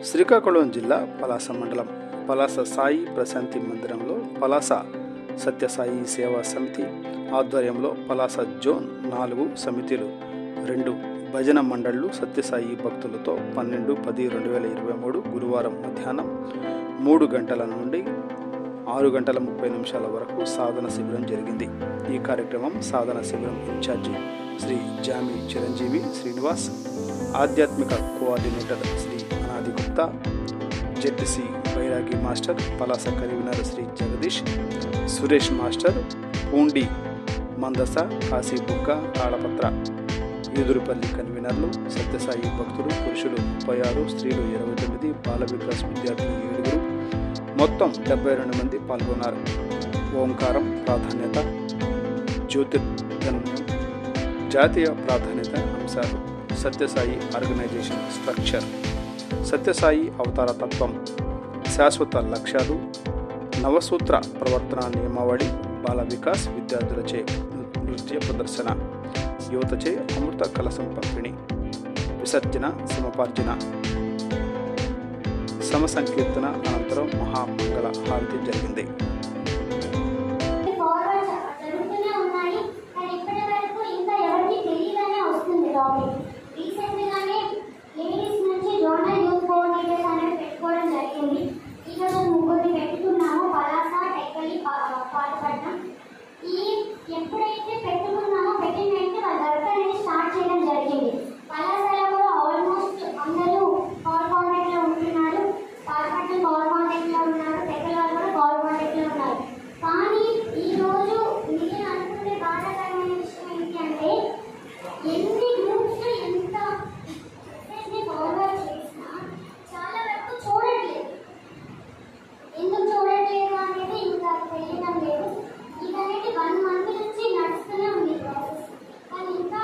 శ్రీకాకుళం జిల్లా పలాస మండలం పలాస సాయి ప్రశాంతి మందిరంలో పలాస సత్యసాయి సేవా సమితి ఆధ్వర్యంలో పలాస జోన్ నాలుగు సమితిలు రెండు భజన మండళ్లు సత్యసాయి భక్తులతో పన్నెండు పది రెండు వేల ఇరవై మూడు గురువారం మధ్యాహ్నం మూడు గంటల నుండి ఆరు గంటల ముప్పై నిమిషాల వరకు సాధన శిబిరం జరిగింది ఈ కార్యక్రమం సాధన శిబిరం ఇన్ఛార్జి శ్రీ జామి చిరంజీవి శ్రీనివాస్ ఆధ్యాత్మిక coordinator Shri Anadi Gupta ZC Bairagi master Palasa Karimnagar Shri Jagadish Suresh master Pundi Mandasa Kasibugga తాళపత్ర ఎదురుపల్లి కన్వీనర్లు సత్యసాయి భక్తులు పురుషులు ముప్పై ఆరు స్త్రీలు ఇరవై తొమ్మిది బాల వికాస్ విద్యార్థులు ఏడుగురు మొత్తం డెబ్బై రెండు మంది పాల్గొన్నారు ఓంకారం ప్రాధాన్యత జ్యోతిర్గమ్యం జాతీయ ప్రాధాన్యత అంశాలు సత్యసాయి ఆర్గనైజేషన్ స్ట్రక్చర్ సత్యసాయి అవతార తత్వం శాశ్వత లక్ష్యాలు నవసూత్ర ప్రవర్తన నియమావళి బాల వికాస్ విద్యార్థులచే నృత్య ప్రదర్శన యువతచే అమృత కలసం పంపిణీ విసర్జన సమపార్జన సమ సంకీర్తన అనంతరం మహామంగళ హారతి జరిగింది ఫార్వర్డ్ జరుగుతూనే ఉన్నాయి కానీ ఇప్పటి వరకు ఇంకా ఎవరికి తెలియదనే వస్తుంది టాపిక్ రీసెంట్ గానే లేడీస్ నుంచి జోనల్ యూత్ కోఆర్డినేటర్స్ అనేది పెట్టుకోవడం జరిగింది ఈరోజు ముగ్గురిని పెట్టుకున్నాము పలాస టెక్కలి పా- పాతపట్నం ఈ ఎప్పుడైతే పెట్టుకున్నామో పెట్టిన వెంటనే వాళ్ళ వర్క్ అనేది స్టార్ట్ చేయడం జరిగింది పలాసలో కూడా ఆల్మోస్ట్ అందరూ కాల్ కాంటాక్ట్ లో ఉంటున్నారు పాతపట్నం కాల్ కాంటాక్ట్ లో ఉన్నారు టెక్కల వాళ్ళు కూడా కాల్ కాంటాక్ట్ లో ఉన్నారు కానీ ఈ రోజు నేను అనుకునే బాధాకరమైన విషయం ఏంటి అంటే ఎన్ని గ్రూప్స్ ఎంత మెసేజ్ని ఫార్వర్డ్ చేసినా చాలా వరకు చూడట్లేదు ఎందుకు చూడట్లేదు అనేది ఇంకా తెలియడం లేదు ఇది అనేది వన్ మంత్ నుంచి నడుస్తూనే ఉంది ప్రాసెస్ కానీ ఇంకా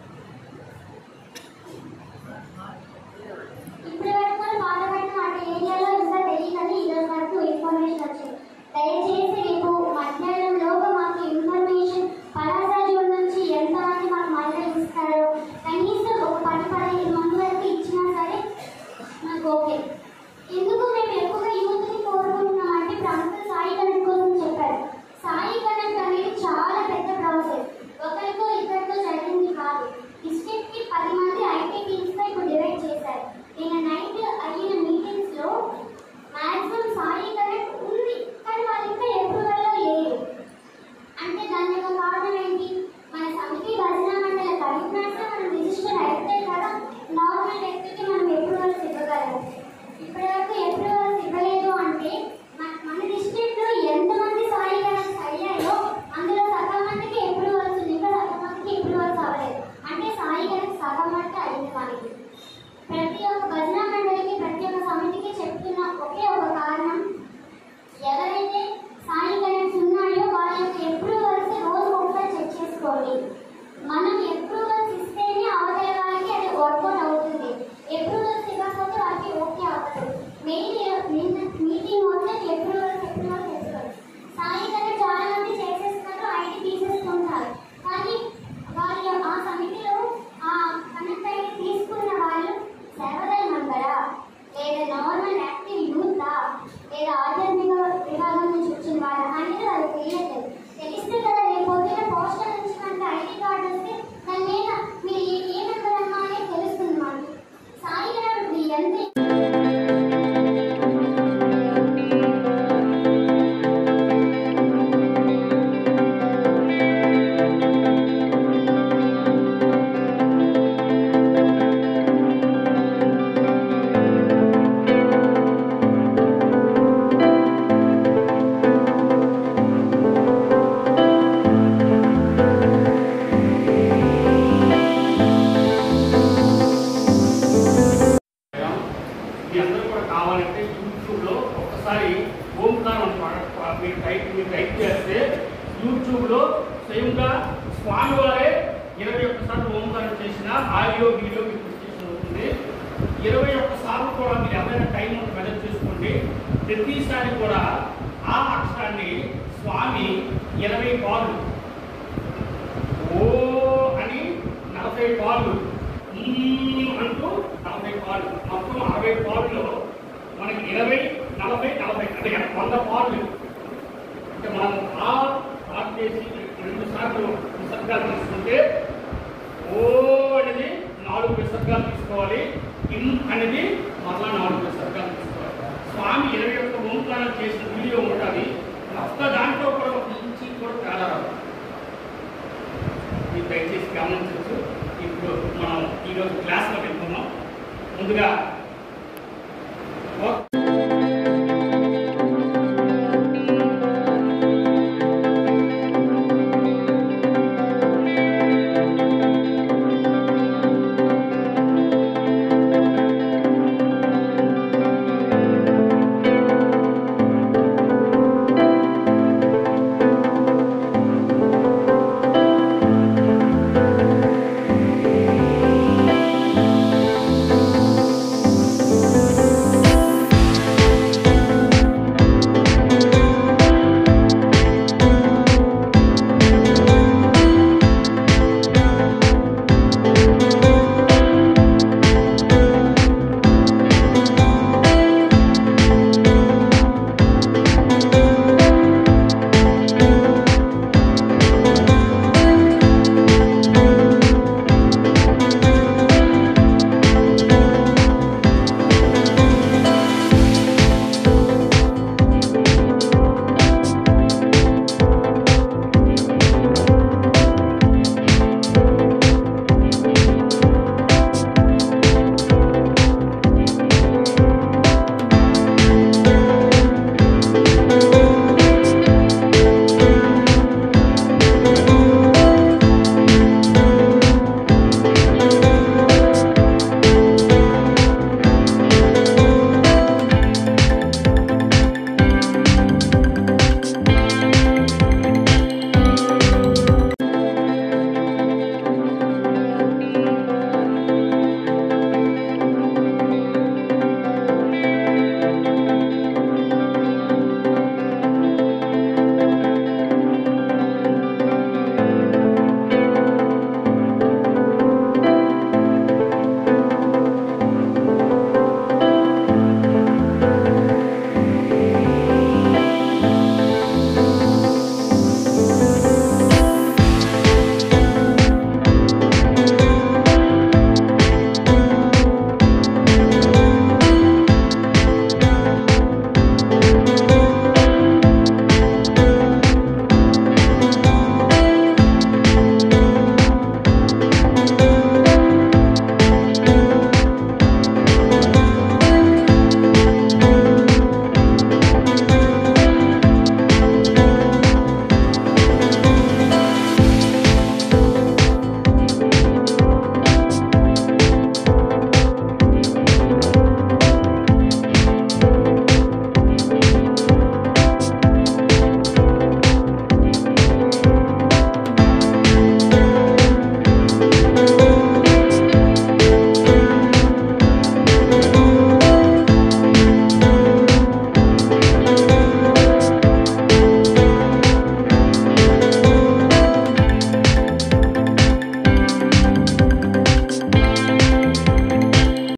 ఇప్పటి వరకు కూడా బాధపడిన అటు ఏరియాలో ఇంకా తెలియదని ఈ రోజు వరకు ఇన్ఫర్మేషన్ వచ్చింది దయచేసి రేపు మధ్యాహ్నం లోపు మాకు ఇన్ఫర్మేషన్ పలాస జోన్ నుంచి ఎంతమంది మాకు మహిళలు ఇస్తారో కనీసం ఒక పది పదిహేను మంది వరకు ఇచ్చినా సరే మాకు ఓకే ఎందుకు మేము ఎక్కువగా యూత్ని కోరుకుంటున్నాం అంటే ఇప్పుడు అంతా సాయి కనెక్ట్ కోసం చెప్పారు సాయి కనెక్ట్ అనేది చాలా పెద్ద ప్రాసెస్ ఒకరితో ఇద్దరితో జరిగింది కాదు డిస్ట్రిక్ట్ కి పది మంది ఐటీ టీమ్స్ తో ఇప్పుడు డివైడ్ చేశారు నిన్న నైట్ అయిన మీటింగ్స్ లో మాక్సిమం సాయి కనెక్ట్ ఉంది కానీ వాళ్ళు ఇంకా ఎప్రూవల్ లో లేరు అంటే దాని యొక్క కారణం ఏంటి మన సమితి భజన మండలి కమిట్మెంట్స్ మనం రిజిస్టర్ అయితే కదా నార్మల్ వ్యక్తికి మనం అప్రూవల్స్ ఇవ్వగలము ఇప్పటి వరకు అప్రూవల్స్ ఇవ్వలేదు అంటే మన- మన డిస్ట్రిక్ట్ లో ఎంతమంది సాయి కనెక్ట్స్ అయ్యాయో అందులో సగం మందికి అప్రూవల్స్ ఉంది ఇంకా సగం మందికి అప్రూవల్స్ అవ్వలేదు అంటే సాయి కనెక్ట్ సగం వరకు అయింది మనకి ప్రతి ఒక్క భజన మండలికి ప్రతి ఒక్క సమితికి చెప్తున్న ఒకే ఒక కారణం ఎవరైతే సాయి కనెక్ట్స్ ఉన్నాయో వాళ్ళ యొక్క అప్రూవల్స్ రోజు ఒకసారి చెక్ చేసుకోండి మనం అప్రూవల్స్ ఇస్తేనే అవతల వాళ్ళకి అది వర్కౌట్ అవుతుంది అప్రూవల్స్ ఇవ్వకపోతే వాళ్ళకి ఓకే అవ్వదు మెయిన్ నిన్న మీటింగ్ మొత్తం approvals approvals approvals Sai connect చాలా మంది చేసేస్తున్నారు ఐడి తీసేస్తుంటారు కానీ వాళ్ళ ఆ సమితిలో ఆ కనెక్ట్ ఐడి తీసుకున్న వాళ్ళు సేవదల్ మెంబరా లేదా నార్మల్ యాక్టివ్ యూతా లేదా ఆధ్యాత్మిక విభాగం నుంచి వచ్చిన వాళ్ళ అనేది వాళ్ళకి తెలియట్లేదు తెలిస్తే కదా రేపు పొద్దున పోస్టర్ నుంచి మనకి ఐడి కార్డు వస్తే దాని మీద మీరు ఏ ఏ మెంబర్ అమ్మా అనేది తెలుస్తుంది మనకి సాయి గారు ఇప్పుడు ఎంత మీ అందరూ కూడా కావాలంటే యూట్యూబ్లో ఒక్కసారి ఓంకారం అని పాట- మీరు టైప్ మీరు టైప్ చేస్తే యూట్యూబ్లో స్వయంగా స్వామి వారే ఇరవై ఒక్కసార్లు ఓంకారం చేసిన ఆడియో వీడియో మీకు స్టేషన్ అవుతుంది ఇరవై ఒక్కసార్లు కూడా మీరు ఎవరైనా టైం ఉంటే మెజర్ చేసుకోండి ప్రతిసారి కూడా ఆ అక్షరాన్ని స్వామి ఇరవై పాలు ఓ అని నలభై పాలు ఈ అంటూ నలభై పాలు మొత్తం అరవై పాలులో మనకి ఇరవై నలభై నలభై అంటే వంద పాటలు అంటే మనం ఆ పాట చేసి రెండు సార్లు విసర్గాలు తీసుకుంటే ఓ అనేది నాలుగు విసర్గాలు తీసుకోవాలి ఇం అనేది మరలా నాలుగు విసర్గాలు తీసుకోవాలి స్వామి ఇరవై ఒక్క ఓంకారం చేసిన వీడియో ఉంటుంది ఒక్క దాంట్లో కూడా ఒక ఇంచి కూడా తేడా రాదు మీరు దయచేసి గమనించవచ్చు ఇప్పుడు మనం ఈరోజు క్లాస్లో వెళ్తున్నాం ముందుగా ఓ-